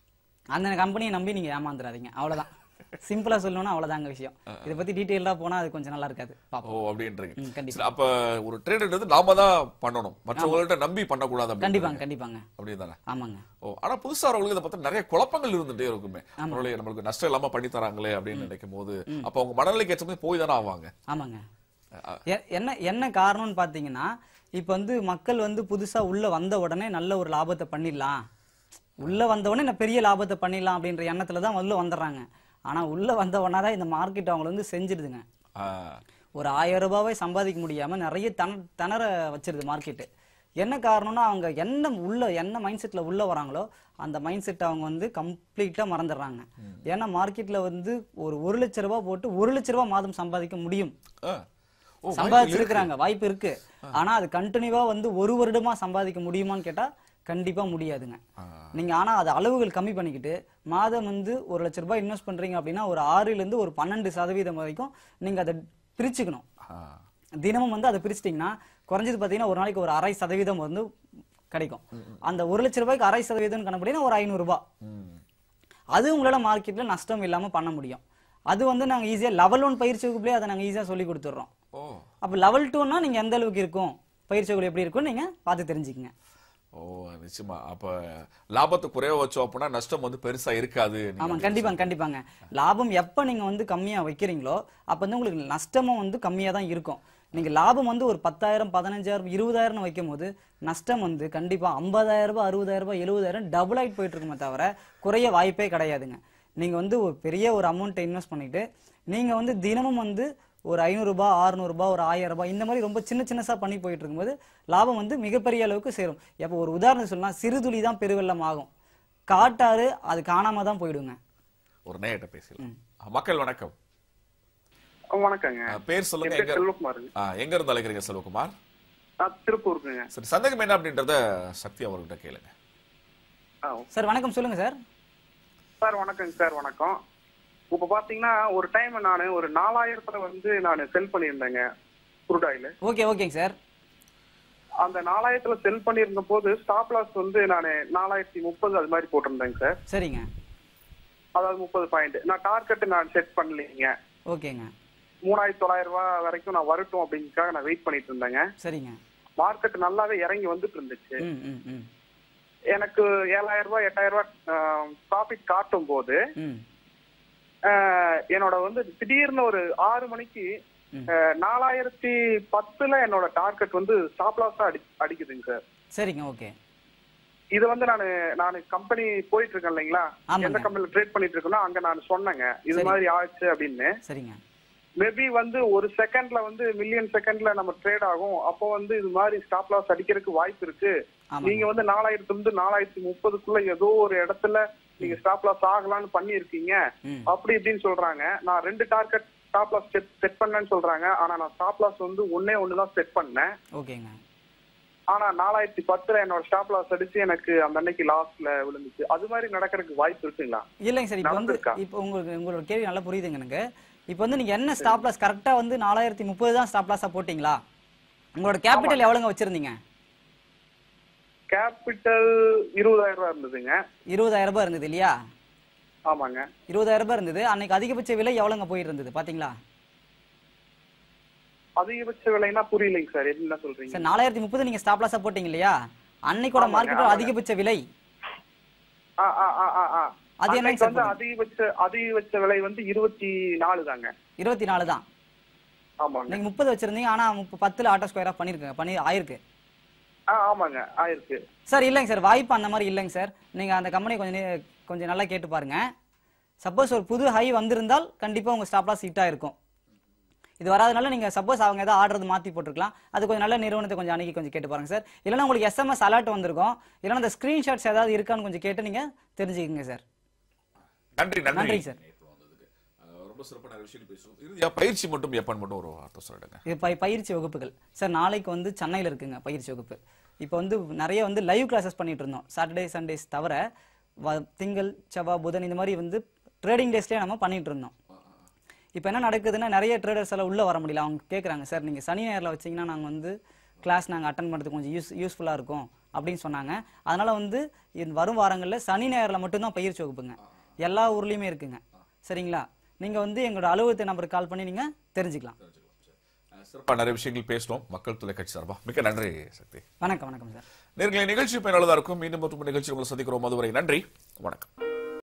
அந்த கம்பெனியை நம்பி நீங்கள் ஏமாந்துடாதீங்க அவ்வளோதான் சிம்பிளாக சொல்லணும்னா அவ்வளோதாங்க விஷயம் இதை பற்றி டீட்டெயிலாக போனால் அது கொஞ்சம் நல்லா இருக்காது ஓ பார்ப்போம் அப்படின்றீங்க ம், கண்டிப்பா. சரி, அப்ப ஒரு ட்ரேடர்ன்றது நாம தான் பண்ணணும் மற்றவங்கள்ட்ட நம்பி பண்ணக்கூடாது அப்படின்னு கண்டிப்பாங்க கண்டிப்பாங்க அப்படியே தானே ஆமாங்க ஓ ஆனா புதுசா வரவங்களுக்கு இதை பார்த்தா நிறைய குழப்பங்கள் இருந்துட்டே இருக்குமே பரவாயில்லையே, நம்மளுக்கு நஷ்டம் இல்லாம பண்ணி தராங்களே அப்படின்னு நினைக்கும் போது அப்ப அவங்க மனநிலைக்கு ஏற்ற மாதிரி போய் தானே ஆவாங்க ஆமாங்க எ- என்ன என்ன காரணம்னு பார்த்தீங்கன்னா இப்போ வந்து மக்கள் வந்து புதுசாக உள்ள வந்த உடனே நல்ல ஒரு லாபத்தை பண்ணிடலாம் உள்ள வந்த உடனே நான் பெரிய லாபத்தை பண்ணிடலாம் அப்படின்ற எண்ணத்துல தான் உள்ள வந்துடுறாங்க ஆனா உள்ள வந்த உடனே தான் இந்த மார்க்கெட் அவங்கள வந்து செஞ்சிடுதுங்க ஆ, ஒரு ஆயிரம் ரூபாவை சம்பாதிக்க முடியாம நிறைய தன திணற வச்சிருது மார்க்கெட்டு என்ன காரணம்னா அவங்க என்ன உள்ள என்ன மைண்ட் செட்ல உள்ள வராங்களோ அந்த மைண்ட் செட் அவங்க வந்து கம்ப்ளீட்டா மறந்துடுறாங்க ஏன்னா மார்க்கெட்ல வந்து ஒரு ஒரு லட்ச ரூபாய் போட்டு ஒரு லட்ச ரூபாய் மாதம் சம்பாதிக்க முடியும் ஆ. ஓ, சம்பாதிச்சிருக்கிறாங்க வாய்ப்பு இருக்கு ஆனா அது கண்டினியூவா வந்து ஒரு வருடமா சம்பாதிக்க முடியுமான்னு கேட்டா கண்டிப்பா முடியாதுங்க நீங்க ஆனா அது அளவுகள் கம்மி பண்ணிக்கிட்டு மாதம் வந்து ஒரு லட்ச ரூபாய் இன்வெஸ்ட் பண்றீங்க அப்படின்னா ஒரு ஆறுல இருந்து ஒரு பன்னெண்டு சதவீதம் வரைக்கும் நீங்க அதை பிரிச்சுக்கணும் ஆ. தினமும் வந்து அதை பிரிச்சிட்டிங்கன்னா குறைஞ்சது பார்த்தீங்கன்னா ஒரு நாளைக்கு ஒரு அரை சதவீதம் வந்து கிடைக்கும் அந்த ஒரு லட்ச ரூபாய்க்கு அரை சதவீதம் கணப்படினா ஒரு ஐநூறு ரூபாய் ம். அது உங்களால மார்க்கெட்ல நஷ்டம் இல்லாம பண்ண முடியும் அது வந்து நாங்க ஈஸியா லெவல் ஒன் பயிற்சி வகுப்புலேயே அதை நாங்க ஈஸியா சொல்லி கொடுத்துட்றோம் ஓ அப்ப லெவல் டூனா நீங்க எந்த அளவுக்கு இருக்கும் பயிற்சி வகுப்பு எப்படி இருக்கும் நீங்க பார்த்து தெரிஞ்சுக்கங்க ஓ நிச்சயமா அப்ப லாபத்தை குறைவா வச்சோம் அப்படின்னா நஷ்டம் வந்து பெருசா இருக்காது நீங்க ஆமா கண்டிப்பாங்க கண்டிப்பாங்க லாபம் எப்ப நீங்க வந்து கம்மியா வைக்கிறீங்களோ அப்ப வந்து உங்களுக்கு நஷ்டமும் வந்து கம்மியா தான் இருக்கும் நீங்க லாபம் வந்து ஒரு பத்தாயிரம் பதினஞ்சாயிரம் இருபதாயிரம் வைக்கும் போது நஷ்டம் வந்து கண்டிப்பா ஐம்பதாயிரம் ரூபாய் அறுபதாயிரம் ரூபாய் எழுபதாயிரம் டபுள் ஆயிட்டு போயிட்டு இருக்குமே தவிர குறைய வாய்ப்பே கிடையாதுங்க நீங்க வந்து ஒரு பெரிய ஒரு அமௌண்ட்டை இன்வெஸ்ட் பண்ணிட்டு நீங்க வந்து தினமும் வந்து ஒரு ஐநூறுரூபா அறுநூறுபா ஒரு ஆயிரம் ரூபாய் இந்த மாதிரி ரொம்ப சின்ன சின்னசா பண்ணி போயிட்டு இருக்கும்போது லாபம் வந்து மிகப்பெரிய அளவுக்கு சேரும் இப்போ ஒரு உதாரணம் சொல்லலாம் சிறுதுளி தான் பெருவெள்ளம் ஆகும் காட்டாறு அது காணாம தான் போயிடுங்க ஒரு நேயட்ட பேசலாம் மக்கள் வணக்கம் வணக்கங்க ஆ, பேர் சொல்லுங்க என் பேர் எங்க செல்வகுமாருங்க ஆ, எங்க இருந்து அழைக்கிறீங்க செல்வகுமார் நான் திருப்பூருக்குங்க சரி சந்தேகம் என்ன அப்படின்றத சக்தி அவர்கிட்ட கேளுங்க ஆ சார் வணக்கம் சொல்லுங்க சார் சார் வணக்கங்க சார் வணக்கம் இப்ப பாத்தீங்கன்னா ஒரு டைம் நான் ஒரு நாலாயிரத்துல வந்து நான் செல் பண்ணியிருந்தேங்க குருடாயில ஓகே ஓகேங்க சார் அந்த நாலாயிரத்துல செல் பண்ணியிருந்த போது ஸ்டாப் லாஸ் வந்து நான் நாலாயிரத்தி முப்பது அது மாதிரி போட்டிருந்தேங்க சார் சரிங்க அதாவது முப்பது பாயிண்ட் நான் டார்கெட் நான் செட் பண்ணலைங்க ஓகேங்க மூணாயிரத்தி தொள்ளாயிரம் ரூபாய் வரைக்கும் நான் வரட்டும் அப்படிங்கறதுக்காக நான் வெயிட் பண்ணிட்டு இருந்தேங்க சரிங்க மார்க்கெட் நல்லாவே இறங்கி வந்துட்டு இருந்துச்சு ம் ம் ம் எனக்கு ஏழாயிரம் ரூபாய் எட்டாயிரம் ரூபாய் ப்ராஃபிட் காட்டும் போது ம் ஆஹ் என்னோட வந்து திடீர்னு ஒரு ஆறு மணிக்கு ம். ஆஹ் நாலாயிரத்தி பத்துல என்னோட டார்கெட் வந்து ஸ்டாப் லாஸ் அடி அடிக்குதுங்க சார் சரிங்க ஓகே இது வந்து நான் நான் கம்பெனி போயிட்டு இருக்கேன் இல்லைங்களா ஆமாங்க. எந்த கம்பெனில ட்ரேட் பண்ணிட்டு இருக்கேனோ அங்க நான் சொன்னேங்க இது சரி. மாதிரி ஆச்சு அப்படின்னு சரிங்க மேபி வந்து ஒரு செகண்ட்ல வந்து மில்லியன் செகண்ட்ல நம்ம ட்ரேட் ஆகும் அப்போ வந்து இது மாதிரி ஸ்டாப் லாஸ் அடிக்கிறதுக்கு வாய்ப்பு இருக்கு ஆமாங்க. நீங்க வந்து நாலாயிரத்துல இருந்து நாலாயிரத்தி முப்பதுக்குள்ள ஏதோ ஒரு இடத்துல நீங்க ஸ்டாப் லாஸ் ஆகலாம்னு பண்ணிருக்கீங்க ம். அப்படி இப்படின்னு சொல்றாங்க நான் ரெண்டு target stop loss set set பண்ணேன்னு சொல்றாங்க ஆனா நான் ஸ்டாப் லாஸ் வந்து ஒன்னே ஒண்ணுதான் செட் பண்ணேன் ஓகேங்க ஆனா நாலாயிரத்தி பத்துல என்னோட ஸ்டாப் லாஸ் அடிச்சு எனக்கு அந்த அன்னைக்கு லாஸ்ட்ல விழுந்துச்சு அது மாதிரி நடக்கிறதுக்கு வாய்ப்பு இருக்குங்களா இல்லைங்க சார் இப்போ வந்து நடந்திருக்கா? இப்போ உங்களுக்கு உங்களோட கேள்வி நல்லா புரியுதுங்க எனக்கு இப்போ வந்து நீங்க என்ன ஸ்டாப் லாஸ் கரெக்டா வந்து நாலாயிரத்தி முப்பது தான் ஸ்டாப் லாஸா போட்டீங்களா உங்களோட கேபிட்டல் எவ்வளோங்க வச்சிருந்தீங்க கேபிட்டல் இருபதாயிரம் ரூபாய் இருந்ததுங்க இருபதாயிரம் ரூபாய் இருந்தது இல்லையா ஆமாங்க இருபதாயிரம் ரூபாய் இருந்தது அன்னைக்கு அதிகபட்ச விலை எவ்வளோங்க போயிட்டு இருந்தது பாத்தீங்களா அதிகபட்ச விலைன்னா புரியலைங்க சார் என்ன சொல்றீங்க சார் நாலாயிரத்தி முப்பது நீங்க ஸ்டாப் லாஸா போட்டீங்க இல்லையா அன்னைக்கோட ஆமாங்க, மார்க்கெட்டோட ஆமாங்க. அதிகபட்ச விலை ஆ, ஆ, ஆ, ஆ, ஆ. அது என்னங்க அன்னைக்கு சார் வந்து போடுங்க? அதிகபட்ச அதிகபட்ச விலை வந்து இருபத்தி நாலு தாங்க இருபத்தி நாலு தான் ஆமாங்க நீங்க முப்பது வச்சிருந்தீங்க ஆனா முப்ப- பத்துல ஆட்டோ ஸ்கொயரா பண்ணிருக்கீங்க பண்ணி ஆயிருக்கு ஆ ஆமாங்க ஆயிருக்கு சார் இல்லைங்க சார் வாய்ப்பு அந்த மாதிரி இல்லைங்க சார் நீங்க அந்த கம்பெனி கொஞ்சம் நே- கொஞ்சம் நல்லா கேட்டு பாருங்க சப்போஸ் ஒரு புது ஹை வந்திருந்தால் கண்டிப்பா உங்க ஸ்டாப் லாஸ் ஹிட் ஆயிருக்கும் இது வராதனால நீங்க சப்போஸ் அவங்க ஏதாவது ஆர்டர் மாத்தி போட்டிருக்கலாம் அது கொஞ்சம் நல்ல நிறுவனத்தை கொஞ்சம் அணுகி கொஞ்சம் கேட்டு பாருங்க சார் இல்லைன்னா உங்களுக்கு எஸ்எம்எஸ் அலர்ட் வந்திருக்கும் இல்லைன்னா அந்த ஸ்கிரீன்ஷாட்ஸ் ஏதாவது இருக்கான்னு கொஞ்சம் கேட்டு நீங்க தெரிஞ்சுக்கங்க சார் நன்றி நன்றி நன்றி சார். இப்போ வந்ததுக்கு. அஹ், ரொம்ப சிறப்பான விஷயம் பேசுவோம் இறுதியா பயிற்சி மட்டும் எப்பன்னு மட்டும் ஒரு வார்த்தை சொல்லிடுங்க இது பய பயிற்சி வகுப்புகள் சார் நாளைக்கு வந்து சென்னையில் இருக்குங்க பயிற்சி வகுப்பு இப்போ வந்து நிறைய வந்து லைவ் கிளாஸஸ் பண்ணிட்டு இருந்தோம் சாட்டர்டே சண்டேஸ் தவிர வ- திங்கள் செவ்வாய் புதன் இந்த மாதிரி வந்து ட்ரேடிங் டேஸ்லேயே நம்ம பண்ணிட்டு இருந்தோம் இப்போ என்ன நடக்குதுன்னா நிறைய ட்ரேடர்ஸ் எல்லாம் உள்ளே வர முடியல அவங்க கேட்குறாங்க சார் நீங்கள் சனி நேரில் வச்சீங்கன்னா நாங்கள் வந்து கிளாஸ் நாங்கள் அட்டன் பண்ணுறதுக்கு கொஞ்சம் யூஸ் யூஸ்ஃபுல்லாக இருக்கும் அப்படின்னு சொன்னாங்க அதனால வந்து இந்த வரும் வாரங்களில் சனி நேரில் மட்டும்தான் பயிற்சி வகுப்புங்க எல்லா ஊர்லேயுமே இருக்குங்க சரிங்களா நீங்கள் வந்து எங்களோட அலுவலகத்தை நம்பருக்கு கால் பண்ணி நீங்கள் தெரிஞ்சுக்கலாம் அஹ், சிறப்பா நிறைய விஷயங்கள் பேசணும் மக்கள் தொலைக்காட்சி சார்பா மிக்க நன்றி சக்தி வணக்கம் வணக்கம் சார் நேர்களை நிகழ்ச்சி பயனுள்ளதா இருக்கும் மீண்டும் மற்றும் நிகழ்ச்சி உங்களை சந்திக்கிறோம் அதுவரை நன்றி வணக்கம்